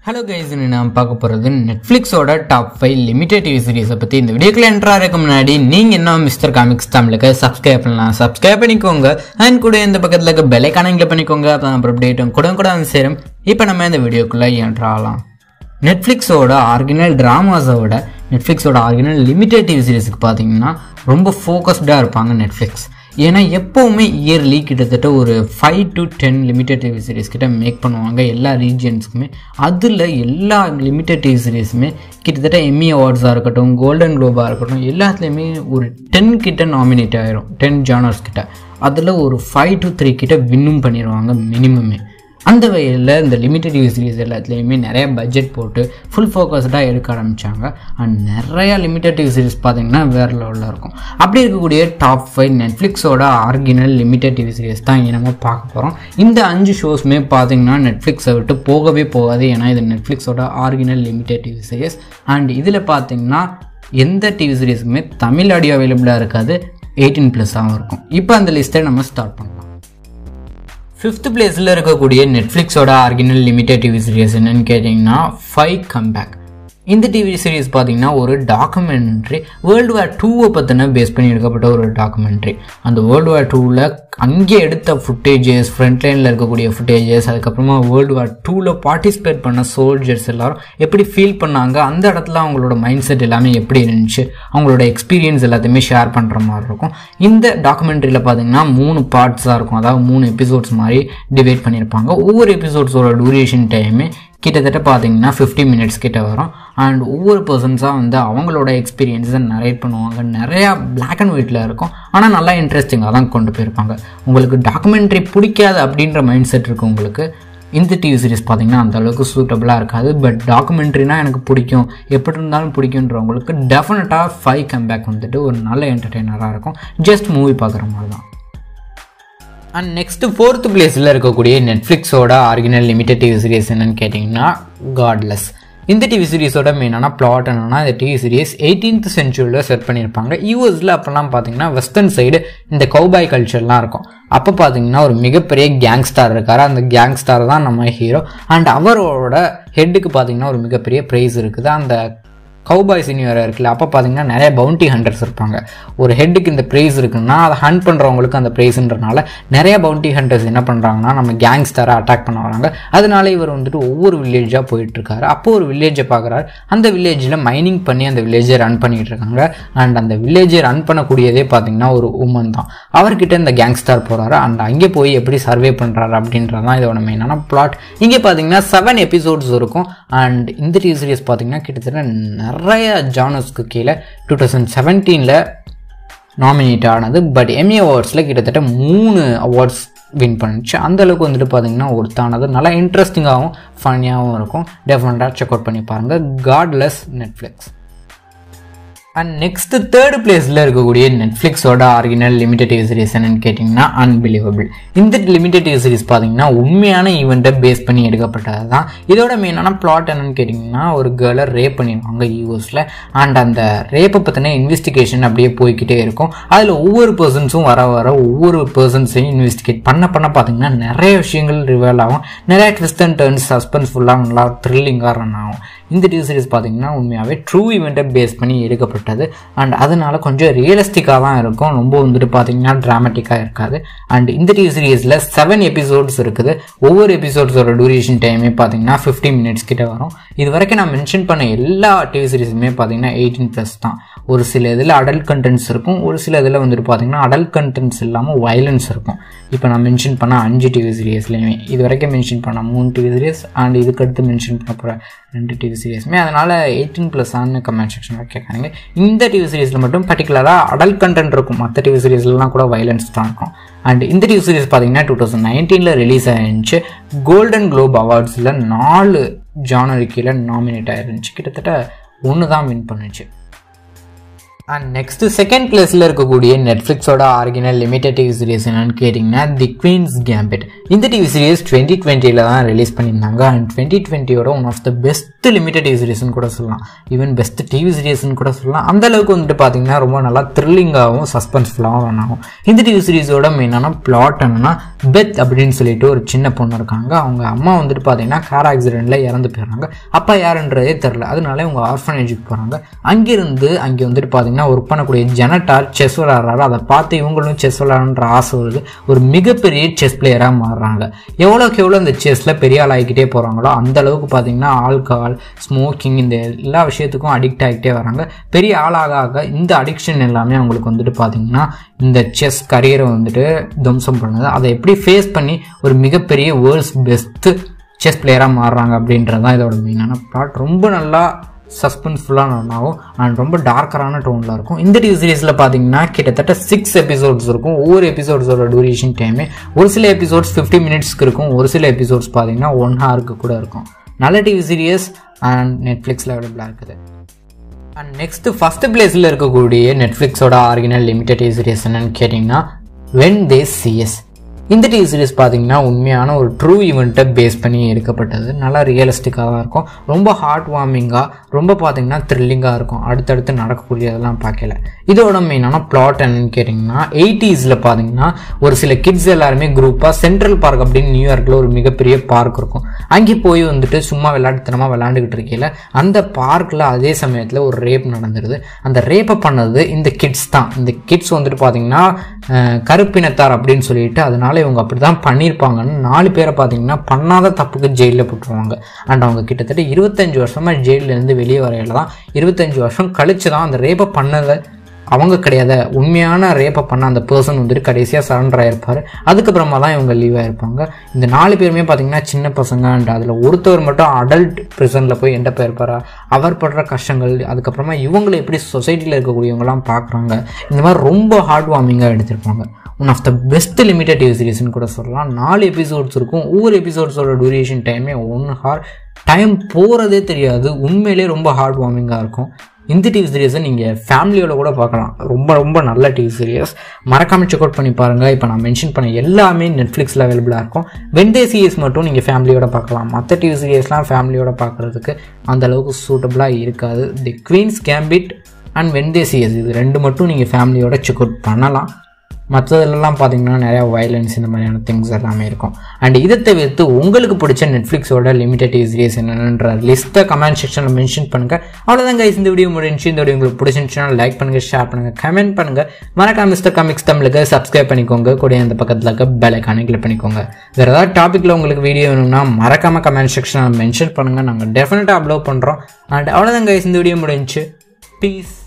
hello guys நான் பார்க்க போகிறது நெட்ஃப்ளிக்ஸோட டாப் ஃபைவ் லிமிடெட் டிவி சீரிஸை பற்றி இந்த வீடியோக்குள்ள என்ட்ரா இருக்க முன்னாடி நீங்கள் என்ன மிஸ்டர் காமிக்ஸ் தமிழுக்கு சப்ஸ்கிரைப் பண்ணலாம் சப்ஸ்கிரைப் பண்ணிக்கோங்க அண்ட் கூட இந்த பக்கத்தில் இருக்க பெலைக்கான இங்கே பண்ணிக்கோங்க அப்போ அப்புறம் அப்டேட்டும் கூட கூட வந்து சேரும் இப்போ நம்ம இந்த வீடியோக்குள்ளே என்ட்ராகலாம் நெட்ஃப்ளிக்ஸோட ஆர்கினல் ட்ராமாஸோட நெட்ஃப்ளிக்ஸோட ஆர்கினல் லிமிடெட் டிவி சீரிஸுக்கு பார்த்தீங்கன்னா ரொம்ப ஃபோக்கஸ்டாக இருப்பாங்க நெட்ஃப்ளிக்ஸ் ஏன்னா எப்போவுமே இயர்லி கிட்டத்தட்ட ஒரு five to ten limited TV series கிட்ட மேக் பண்ணுவாங்க எல்லா ரீஜியன்ஸுக்குமே அதில் எல்லா லிமிடெட் டிவி சீரிஸுமே கிட்டத்தட்ட எம்மி அவார்ட்ஸாக இருக்கட்டும் கோல்டன் குளோபாக இருக்கட்டும் எல்லாத்துலேயுமே ஒரு டென் கிட்ட நாமினேட் ஆயிரும் டென் ஜானர்ஸ் கிட்ட அதில் ஒரு ஃபைவ் டு த்ரீ கிட்ட வின்னும் பண்ணிடுவாங்க மினிமமே அந்த வகையில் இந்த லிமிடெட் டிவி சீரிஸ் எல்லாத்துலேயுமே நிறைய பட்ஜெட் போட்டு ஃபுல் ஃபோக்கஸ்டாக எடுக்க ஆரம்பித்தாங்க அண்ட் நிறையா லிமிடெட் டிவி சீரிஸ் பார்த்தீங்கன்னா வேறு லெவலில் இருக்கும் அப்படி இருக்கக்கூடிய டாப் ஃபைவ் நெட்ஃப்ளிக்ஸோட ஆர்கினல் லிமிடெட் டிவி சீரிஸ் தான் இங்கே நம்ம பார்க்க போகிறோம் இந்த அஞ்சு ஷோஸுமே பார்த்தீங்கன்னா நெட்ஃப்ளிக்ஸை விட்டு போகவே போகாது ஏன்னா இது நெட்ஃப்ளிக்ஸோட original limited TV series and இதில் பார்த்தீங்கன்னா எந்த டிவி சீரிஸுக்குமே தமிழ் ஆடியோ அவைலபிளாக இருக்காது எயிட்டீன் ப்ளஸ்ஸாகவும் இருக்கும் இப்போ அந்த லிஸ்ட்டை நம்ம ஸ்டார்ட் பண்ணலாம் ஃபிஃப்த் பிளேஸில் இருக்கக்கூடிய நெட்ஃப்ளிக்ஸோட ஆர்கினல் லிமிடெட் டிவி சீரிஸ் என்னன்னு கேட்டிங்கன்னா ஃபைவ் கம்பேக் இந்த டிவி சீரிஸ் பார்த்தீங்கன்னா ஒரு டாக்குமெண்ட்ரி வேர்ல்டு வார் டூவை பற்றின பேஸ் பண்ணி எடுக்கப்பட்ட ஒரு டாக்குமெண்ட்ரி அந்த வேர்ல்டு வார் டூவில் அங்கே எடுத்த ஃபுட்டேஜஸ் ஃப்ரண்ட் லைனில் இருக்கக்கூடிய ஃபுட்டேஜஸ் அதுக்கப்புறமா வேர்ல்டு வார் டூவில் பார்ட்டிசிபேட் பண்ண சோல்ஜர்ஸ் எல்லாரும் எப்படி ஃபீல் பண்ணாங்க அந்த இடத்துல அவங்களோட மைண்ட் செட் எல்லாமே எப்படி இருந்துச்சு அவங்களோட எக்ஸ்பீரியன்ஸ் எல்லாத்தையுமே ஷேர் பண்ணுற மாதிரி இருக்கும் இந்த டாக்குமெண்ட்ரியில் பார்த்தீங்கன்னா மூணு பார்ட்ஸாக இருக்கும் அதாவது மூணு எபிசோட்ஸ் மாதிரி டிவைட் பண்ணியிருப்பாங்க ஒவ்வொரு எபிசோட்ஸோட டூரேஷன் டைமே கிட்டத்தட்ட பார்த்தீங்கன்னா ஃபிஃப்டி மினிட்ஸ் கிட்ட வரும் அண்ட் ஒவ்வொரு பர்சன்ஸாக வந்து அவங்களோட எக்ஸ்பீரியன்ஸை நரேட் பண்ணுவாங்க நிறையா பிளாக் அண்ட் ஒயிட்டில் இருக்கும் ஆனால் நல்லா இன்ட்ரெஸ்டிங்காக தான் கொண்டு போயிருப்பாங்க உங்களுக்கு டாக்குமெண்ட்ரி பிடிக்காது அப்படின்ற மைண்ட் செட் இருக்குது உங்களுக்கு இந்த டிவி சீரிஸ் பார்த்தீங்கன்னா அந்த அளவுக்கு சூட்டபுளாக இருக்காது பட் டாக்குமெண்ட்ரினா எனக்கு பிடிக்கும் எப்படி இருந்தாலும் பிடிக்குன்றவங்களுக்கு டெஃபினட்டாக ஃபைவ் கம்பேக் வந்துட்டு ஒரு நல்ல என்டர்டெய்னராக இருக்கும் ஜஸ்ட் மூவி பார்க்குற மாதிரி தான் அண்ட் நெக்ஸ்ட் ஃபோர்த் பிளேஸில் இருக்கக்கூடிய நெட்ஃப்ளிக்ஸோட ஆர்கினல் லிமிடெட் டிவி சீரிஸ் என்னன்னு கேட்டிங்கன்னா காட்லெஸ் இந்த டிவி சீரிஸோட மெயினான பிளாட் என்னன்னா இந்த டிவி சீரிஸ் எயிட்டீன்த் சென்ச்சுரியில் செட் பண்ணியிருப்பாங்க யூஎஸில் அப்போல்லாம் பார்த்தீங்கன்னா வெஸ்டர்ன் சைடு இந்த கௌபாய் கல்ச்சர்லாம் இருக்கும் அப்போ பார்த்தீங்கன்னா ஒரு மிகப்பெரிய கேங்ஸ்டார் இருக்கார் அந்த கேங்ஸ்டார் தான் நம்ம ஹீரோ அண்ட் அவரோட ஹெட்டுக்கு பார்த்தீங்கன்னா ஒரு மிகப்பெரிய ப்ரைஸ் இருக்குது அந்த கவுபாய் சீனியர் இருக்குல்ல அப்போ பார்த்தீங்கன்னா நிறைய பவுண்டி ஹண்டர்ஸ் இருப்பாங்க ஒரு ஹெட்டுக்கு இந்த ப்ரைஸ் இருக்குன்னா அதை ஹண்ட் பண்ணுறவங்களுக்கு அந்த ப்ரைஸ்ன்றனால நிறைய பவுண்டி ஹண்டர்ஸ் என்ன பண்ணுறாங்கன்னா நம்ம கேங்ஸ்டரை அட்டாக் பண்ண வராங்க அதனால இவர் வந்துட்டு ஒவ்வொரு வில்லேஜாக போயிட்டுருக்காரு அப்போ ஒரு வில்லேஜை பார்க்குறாரு அந்த வில்லேஜில் மைனிங் பண்ணி அந்த வில்லேஜை ரன் பண்ணிகிட்டு இருக்காங்க அண்ட் அந்த வில்லேஜை ரன் பண்ணக்கூடியதே பார்த்தீங்கன்னா ஒரு உமன் தான் அவர்கிட்ட இந்த கேங்ஸ்டார் போகிறாரு அண்ட் அங்கே போய் எப்படி சர்வே பண்ணுறாரு அப்படின்றது தான் இதோட மெயினான பிளாட் இங்கே பார்த்தீங்கன்னா செவன் எபிசோட்ஸ் இருக்கும் அண்ட் இந்த டிவி சீரிஸ் பார்த்தீங்கன்னா கிட்டத்தட்ட நிறைய ஜானர்ஸ்க்கு கீழே டூ தௌசண்ட் செவன்டீனில் நாமினேட் ஆனது பட் எம்ஏ அவார்ட்ஸில் கிட்டத்தட்ட மூணு அவார்ட்ஸ் வின் பண்ணிச்சு அந்தளவுக்கு வந்துட்டு பார்த்தீங்கன்னா ஒருத்தானது நல்லா இன்ட்ரெஸ்டிங்காகவும் ஃபன்னியாகவும் இருக்கும் டெஃபினட்டாக செக் அவுட் பண்ணி பாருங்கள் Godless Netflix and next third பிளேஸில் இருக்கக்கூடிய நெட்ஃப்ளிக்ஸோட ஆர்கினல் லிமிடெட் டிவி சீரிஸ் என்னன்னு கேட்டிங்கன்னா அன்பிலீவபிள் இந்த லிமிடெட் டிவி சீரிஸ் பார்த்தீங்கன்னா உண்மையான ஈவெண்ட்டை பேஸ் பண்ணி எடுக்கப்பட்டது தான் இதோட மெயினான பிளாட் என்னன்னு கேட்டிங்கன்னா ஒரு கேர்ளை ரேப் பண்ணிடுவாங்க யூஎஸில் அண்ட் அந்த ரேப்பை பற்றின இன்வெஸ்டிகேஷன் அப்படியே போய்கிட்டே இருக்கும் அதில் ஒவ்வொரு பர்சன்ஸும் வர வர ஒவ்வொரு பர்சன்ஸையும் இன்வெஸ்டிகேட் பண்ண பண்ண பார்த்தீங்கன்னா நிறைய விஷயங்கள் ரிவீல் ஆகும் நிறைய ட்விஸ்ட் அண்ட் டர்ன்ஸ் சஸ்பென்ஸ் ஃபுல்லாக நல்லா த்ரில்லிங்காக ரன் ஆகும் இந்த டிவி சீரிஸ் பார்த்தீங்கன்னா உண்மையாகவே ட்ரூ ஈவெண்ட்டை பேஸ் பண்ணி எடுக்கப்பட்டது அண்ட் அதனால கொஞ்சம் ரியலிஸ்டிக்காக தான் இருக்கும் ரொம்ப வந்துட்டு பார்த்தீங்கன்னா ட்ராமட்டிக்காக இருக்காது அண்ட் இந்த டிவி சீரிஸில் செவன் எபிசோட்ஸ் இருக்குது ஒவ்வொரு எபிசோட்ஸோட டூரேஷன் டைமே பார்த்தீங்கன்னா ஃபிஃப்டி மினிட்ஸ் கிட்ட வரும் இது வரைக்கும் நான் மென்ஷன் பண்ண எல்லா டிவி சீரிஸுமே பார்த்தீங்கன்னா எயிட்டீன் ப்ளஸ் தான் ஒரு சில இதில் அடல்ட் கண்டென்ட்ஸ் இருக்கும் ஒரு சில இதில் வந்துட்டு பார்த்தீங்கன்னா அடல்ட் கண்டென்ட்ஸ் இல்லாமல் வயலன்ஸ் இருக்கும் இப்போ நான் மென்ஷன் பண்ண அஞ்சு டிவி சீரியஸ்லேயுமே இது வரைக்கும் மென்ஷன் பண்ண மூணு டிவி சீரியஸ் அண்ட் இதுக்கடுத்து மென்ஷன் பண்ண போகிற ரெண்டு டிவி சீரியஸுமே அதனால் எயிட்டீன் ப்ளஸ் ஆன்னு கமெண்ட் செக்ஷனில் கேட்காங்க இந்த டிவி சீரிஸில் மட்டும் பர்டிகுலராக அடல்ட் கண்டென்ட் இருக்கும் மற்ற டிவி சீரிஸ்லாம் கூட வயலன்ஸ் தான் இருக்கும் அண்ட் இந்த டிவி சீரிஸ் பார்த்தீங்கன்னா டூ தௌசண்ட் நைன்டீனில் ரிலீஸ் ஆயிருந்துச்சு கோல்டன் குளோப் அவார்ட்ஸில் நாலு ஜானரி கீழே நாமினேட் ஆயிருந்துச்சு கிட்டத்தட்ட ஒன்று தான் வின் பண்ணுச்சு அண்ட் நெக்ஸ்ட் செகண்ட் பிளேஸில் இருக்கக்கூடிய நெட்ஃப்ளிக்ஸோட ஆர்கினல் லிமிடெட் டிவி சீரிஸ் என்னன்னு கேட்டிங்கன்னா தி குவீன்ஸ் கேம்பிட் இந்த டிவி சீரிஸ் டுவெண்ட்டி டுவெண்ட்டியில் தான் ரிலீஸ் பண்ணியிருந்தாங்க அண்ட் டுவெண்ட்டி டுவெண்ட்டியோட one of the best limited TV சீரிஸ்னு கூட சொல்லலாம் ஈவன் பெஸ்ட் டிவி சீரிஸ்னு கூட சொல்லலாம் அந்த அளவுக்கு வந்துட்டு பார்த்தீங்கன்னா ரொம்ப நல்லா த்ரில்லிங்காகவும் சஸ்பென்ஸ்ஃபுல்லாகவும் ரன் ஆகும் இந்த டிவி சீரிஸோட மெயினான பிளாட் என்னன்னா பெத் அப்படின்னு சொல்லிட்டு ஒரு சின்ன பொண்ணு இருக்காங்க அவங்க அம்மா வந்துட்டு பார்த்தீங்கன்னா கார் ஆக்சிடென்ட்ல இறந்து போயிடுறாங்க அப்பா யாருன்றதே தெரில அதனால இவங்க ஆர்ஃபனேஜுக்கு போகிறாங்க அங்கிருந்து அங்கே வந்துட்டு பார்த்தீங்கன்னா ஒர்க் பண்ணக்கூடிய ஜெனட்டார் செஸ் விளையாடுறாரு அதை பார்த்து இவங்களும் செஸ் விளையாடுன்ற ஆசை வருது ஒரு மிகப்பெரிய செஸ் பிளேயராக மாறுறாங்க எவ்வளோக்கு எவ்வளோ இந்த செஸ்ஸில் பெரிய ஆள் ஆகிக்கிட்டே போகிறாங்களோ அந்த அளவுக்கு பார்த்தீங்கன்னா ஆல்கஹால் ஸ்மோக்கிங் இந்த எல்லா விஷயத்துக்கும் அடிக்ட் ஆகிட்டே வராங்க பெரிய ஆளாக ஆக இந்த அடிக்ஷன் எல்லாமே அவங்களுக்கு வந்துட்டு பார்த்தீங்கன்னா இந்த செஸ் கரியரை வந்துட்டு துவம்சம் பண்ணுது அதை எப்படி ஃபேஸ் பண்ணி ஒரு மிகப்பெரிய வேர்ல்ட்ஸ் பெஸ்ட்டு செஸ் பிளேயராக மாறுறாங்க அப்படின்றது தான் இதோட மெயினான பிளாட் ரொம்ப நல்லா சஸ்பென்ஸ்ஃபுல்லாக நல்லாவும் அண்ட் ரொம்ப டார்க்கரான டோனில் இருக்கும் இந்த டிவி சீரிஸில் பார்த்தீங்கன்னா கிட்டத்தட்ட சிக்ஸ் எபிசோட்ஸ் இருக்கும் ஒவ்வொரு எபிசோட்ஸோட டூரேஷன் டைமே ஒரு சில எபிசோட்ஸ் ஃபிஃப்டி மினிட்ஸ்க்கு இருக்கும் ஒரு சில எபிசோட்ஸ் பார்த்தீங்கன்னா ஒன் ஹவருக்கு கூட இருக்கும் நல்ல டிவி சீரியஸ் அண்ட் நெட்ஃப்ளிக்ஸில் அவைலபிளாக இருக்குது அண்ட் நெக்ஸ்ட் ஃபர்ஸ்ட் பிளேஸில் இருக்கக்கூடிய நெட்ஃப்ளிக்ஸோட ஆரிஜினல் லிமிடெட் டிவி சீரிஸ் என்னன்னு கேட்டிங்கன்னா வென் தே சிஎஸ் இந்த டிவி சீரிஸ் பார்த்தீங்கன்னா உண்மையான ஒரு ட்ரூ ஈவெண்ட்டை பேஸ் பண்ணி எடுக்கப்பட்டது நல்லா ரியலிஸ்டிக்காக தான் இருக்கும் ரொம்ப ஹார்ட் வார்மிங்காக ரொம்ப பார்த்தீங்கன்னா த்ரில்லிங்காக இருக்கும் அடுத்தடுத்து நடக்கக்கூடியதெல்லாம் பார்க்கல இதோட மெயினான பிளாட் என்னன்னு கேட்டிங்கன்னா எயிட்டிஸில் பார்த்தீங்கன்னா ஒரு சில கிட்ஸ் எல்லாருமே குரூப்பாக சென்ட்ரல் பார்க் அப்படின்னு நியூயார்க்கில் ஒரு மிகப்பெரிய பார்க் இருக்கும் அங்கே போய் வந்துட்டு சும்மா விளையாட்டுத்தனமாக விளையாண்டுக்கிட்டு இருக்கையில் அந்த பார்க்கில் அதே சமயத்தில் ஒரு ரேப் நடந்துருது அந்த ரேப்பை பண்ணது இந்த கிட்ஸ் தான் இந்த கிட்ஸ் வந்துட்டு பார்த்தீங்கன்னா அஹ், கருப்பினத்தார் அப்படின்னு சொல்லிட்டு அதனால இவங்க அப்படி தான் பண்ணியிருப்பாங்கன்னு நாலு பேரை பார்த்தீங்கன்னா பண்ணாத தப்புக்கு ஜெயிலில் போட்டுருவாங்க அண்ட் அவங்க கிட்டத்தட்ட இருபத்தஞ்சு வருஷமாக ஜெயிலேருந்து வெளியே வரையில தான் இருபத்தஞ்சு வருஷம் கழிச்சு தான் அந்த ரேப்பை பண்ணதை அவங்க கிடையாது உண்மையான ரேப்பை பண்ண அந்த பர்சன் வந்துட்டு கடைசியாக சரண்டர் ஆயிருப்பார் அதுக்கப்புறமா தான் இவங்க லீவ் ஆயிருப்பாங்க இந்த நாலு பேருமே பார்த்தீங்கன்னா சின்ன பசங்க அண்ட் அதில் ஒருத்தவர் மட்டும் அடல்ட் ப்ரிசனில் போய் எண்ட போயிருப்பாரா அவர் படுற கஷ்டங்கள் அதுக்கப்புறமா இவங்களை எப்படி சொசைட்டியில் இருக்கக்கூடியவங்களாம் பார்க்குறாங்க இந்த மாதிரி ரொம்ப ஹார்ட் வார்மிங்காக எடுத்திருப்பாங்க one of the best limited TV சீரிஸ்னு கூட சொல்லலாம் நாலு எபிசோட்ஸ் இருக்கும் ஒவ்வொரு எபிசோட்ஸோட டூரேஷன் டைமே ஒன் ஹார் டைம் போகிறதே தெரியாது உண்மையிலே ரொம்ப ஹார்ட் வார்மிங்காக இருக்கும் இந்த டிவி சீரியஸை நீங்கள் ஃபேமிலியோட கூட பார்க்கலாம் ரொம்ப ரொம்ப நல்ல டிவி சீரியஸ் மறக்காமல் செக் அவுட் பண்ணி பாருங்கள் இப்போ நான் மென்ஷன் பண்ண எல்லாமே நெட்ஃப்ளிக்ஸில் அவைலபிளாக இருக்கும் வெந்தே சீரியஸ் மட்டும் நீங்கள் ஃபேமிலியோட பார்க்கலாம் மற்ற டிவி சீரியஸ்லாம் ஃபேமிலியோட பார்க்குறதுக்கு அந்த அளவுக்கு சூட்டபுளாக இருக்காது the queen's gambit and when they series இது ரெண்டு மட்டும் நீங்கள் ஃபேமிலியோட செக் அவுட் பண்ணலாம் மற்றதுலலாம் பார்த்தீங்கன்னா நிறையா வயலன்ஸ் இந்த மாதிரியான திங்ஸ் எல்லாமே இருக்கும் அண்ட் இதை தவிர்த்து உங்களுக்கு பிடிச்ச நெட்ஃப்ளிக்ஸோட லிமிடெட் சீரிஸ் என்னென்ற லிஸ்ட்டை கமெண்ட் செக்ஷனில் மென்ஷன் பண்ணுங்கள் அவ்வளோதான் guys இந்த வீடியோ முடிஞ்சு இந்த வீடியோ உங்களுக்கு பிடிச்சிருந்துச்சுன்னா லைக் பண்ணுங்கள் ஷேர் பண்ணுங்கள் கமெண்ட் பண்ணுங்கள் மறக்காம மிஸ்டர் காமிக்ஸ் தமிழுக்கு சப்ஸ்கிரைப் பண்ணிக்கோங்க கூட அந்த பக்கத்தில் இருக்க பெல் ஐக்கானை கிளிக் பண்ணிக்கோங்க வேறு ஏதாவது டாப்பிக்கில் உங்களுக்கு வீடியோ வேணும்னா மறக்காம கமெண்ட் செக்ஷனில் மென்ஷன் பண்ணுங்கள் நாங்கள் டெஃபினட்டாக அப்லோட் பண்ணுறோம் அண்ட் அவ்வளோதான் guys இந்த வீடியோ முடிஞ்சு பீஸ்